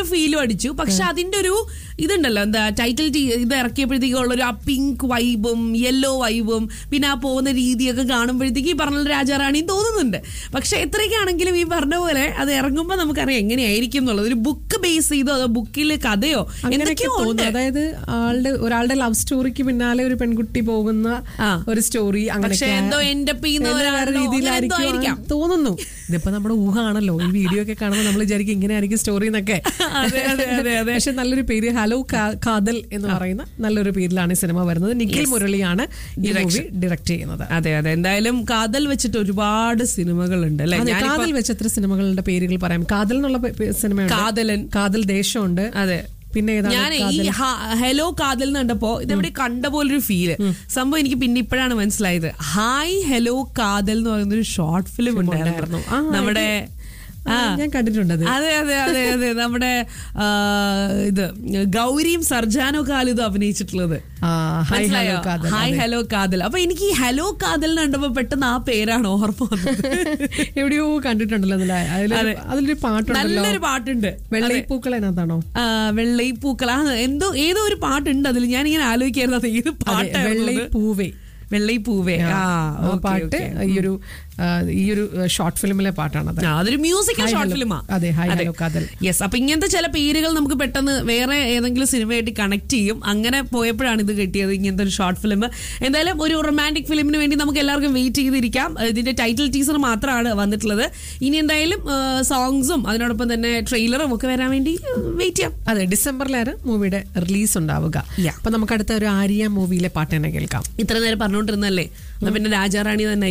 ഒരു ഫീലും അടിച്ചു പക്ഷെ അതിന്റെ ഒരു ഇതുണ്ടല്ലോ എന്താ ടൈറ്റിൽ ഇത് ഇറക്കിയപ്പോഴത്തേക്കും ഉള്ള ഒരു ആ പിങ്ക് വൈബും യെല്ലോ വൈബും പിന്നെ ആ പോകുന്ന രീതിയൊക്കെ കാണുമ്പോഴത്തേക്ക് ഈ പറഞ്ഞ രാജാറാണിയും തോന്നുന്നുണ്ട് പക്ഷെ എത്രയൊക്കെയാണെങ്കിലും ഈ പറഞ്ഞ പോലെ അത് ഇറങ്ങുമ്പോൾ നമുക്കറിയാം എങ്ങനെയായിരിക്കും എന്നുള്ളത് ഒരു ബുക്ക് ബേസ് ചെയ്തോ അതോ ബുക്കിൽ കഥയോ അങ്ങനെയൊക്കെ എന്തൊക്കെയോ ഉണ്ട് തോന്നുന്നു അതായത് ആളുടെ ഒരാളുടെ ലവ് സ്റ്റോറിക്ക് പിന്നാലെ ഒരു പെൺകുട്ടി പോകുന്ന ആ. ഒരു സ്റ്റോറി പക്ഷെ എന്തോ എൻ്റെ ചെയ്യുന്ന വേറെ ഒരാളോ അങ്ങനെ എന്തോ രീതിയിലായിരിക്കും ആയിരിക്കാം. ആ, തോന്നുന്നു ഇതിപ്പോ നമ്മുടെ ഊഹാണല്ലോ ഈ വീഡിയോ ഒക്കെ കാണുമ്പോൾ നമ്മൾ വിചാരിക്കും ഇങ്ങനെ ആയിരിക്കും സ്റ്റോറി എന്നൊക്കെ അതെ, അതെ, അതെ, അതെ. പക്ഷെ നല്ലൊരു പേര് ഹലോ കാ- കാതൽ എന്ന് പറയുന്ന നല്ലൊരു പേരിലാണ് ഈ സിനിമ വരുന്നത് നിഖിൽ മുരളിയാണ് ഈ മൂവി ഡയറക്ട് ചെയ്യുന്നത് അതെ അതെ എന്തായാലും കാതൽ വെച്ചിട്ട് ഒരുപാട് സിനിമകളുണ്ട് അല്ലെ അതെ, കാതൽ വെച്ച് എത്ര സിനിമകളുടെ പേരുകൾ പറയാം കാതൽ എന്നുള്ള പേ- പേ- സിനിമയുണ്ട് കാതലൻ കാതൽ ദേശമുണ്ട് അതെ പിന്നെ ഏതാണ് ഞാൻ ഈ ഹ- ഹലോ കാതൽ എന്ന് കണ്ടപ്പോ ഇതെവിടെ കണ്ട പോലൊരു ഫീല് സംഭവം എനിക്ക് പിന്നെ ഇപ്പോഴാണ് മനസ്സിലായത് ഹായ് ഹലോ കാതൽ എന്ന് പറയുന്ന ഒരു ഷോർട്ട് ഫിലിം ഉണ്ടായിരുന്നു ആ, നമ്മുടെ ആ, ഞാൻ കണ്ടിട്ടുണ്ട് അത് അതെ അതെ അതെ അതെ നമ്മുടെ ആ, ഇത് ഗൗരിയും സർജാനോ കാലിതും അഭിനയിച്ചിട്ടുള്ളത് ആ, ഹായ് മനസ്സിലായോ? ഹലോ കാതൽ ഹായ് ഹലോ കാതൽ അപ്പൊ എനിക്ക് ഈ ഹലോ കാതൽ എന്ന് കണ്ടപ്പോ പെട്ടെന്ന് ആ പേരാണ് ഓർമ്മ വന്നത് എവിടെയോ കണ്ടിട്ടുണ്ടല്ലോ അതില് അതിലൊരു അതിലൊരു പാട്ടുണ്ടല്ലോ നല്ലൊരു പാട്ടുണ്ട് വെള്ളയിപ്പൂക്കൾ അതിനകത്താണോ ആ, വെള്ളൈപ്പൂക്കൾ ആ എന്തോ ഏതോ ഒരു പാട്ടുണ്ട് അതിൽ ഞാൻ ഇങ്ങനെ ആലോചിക്കായിരുന്നു അത് ഏത് പാട്ടാണ് വെള്ളയിപ്പൂവേ വെള്ളൈപ്പൂവേ ആ ആ ഓക്കേ, പാട്ട് ഓക്കേ. ഈ ഒരു ആ, ഈ ഒരു ഷോർട്ട് ഫിലിമിലെ പാട്ടാണത് ആ, അതൊരു മ്യൂസിക്കൽ ഹായ് ഷോർട്ട് ഹലോ. ഫിലിമാ അതെ, ഹായ് ഹലോ കാതൽ. യെസ് അപ്പൊ ഇങ്ങനത്തെ ചില പേരുകൾ നമുക്ക് പെട്ടെന്ന് വേറെ ഏതെങ്കിലും സിനിമയായിട്ട് കണക്ട് ചെയ്യും അങ്ങനെ പോയപ്പോഴാണ് ഇത് കിട്ടിയത് ഇങ്ങനത്തെ ഒരു ഷോർട്ട് ഫിലിം എന്തായാലും ഒരു റൊമാൻറ്റിക് ഫിലിമിന് വേണ്ടി നമുക്ക് എല്ലാവർക്കും വെയിറ്റ് ചെയ്തിരിക്കാം ഇതിന്റെ ടൈറ്റിൽ ടീസർ മാത്രമാണ് വന്നിട്ടുള്ളത് ഇനി എന്തായാലും സോങ്സും അതിനോടൊപ്പം തന്നെ ട്രെയിലറും ഒക്കെ വരാൻ വേണ്ടി വെയിറ്റ് ചെയ്യാം അതെ ഡിസംബറിലാണ് മൂവിയുടെ റിലീസ് ഉണ്ടാവുക Yeah. അപ്പൊ നമുക്ക് അടുത്ത ഒരു ആര്യ മൂവിയിലെ പാട്ട് തന്നെ കേൾക്കാം ഇത്ര നേരം പറഞ്ഞുകൊണ്ടിരുന്നല്ലേ എന്നാ പിന്നെ രാജാറാണി തന്നെ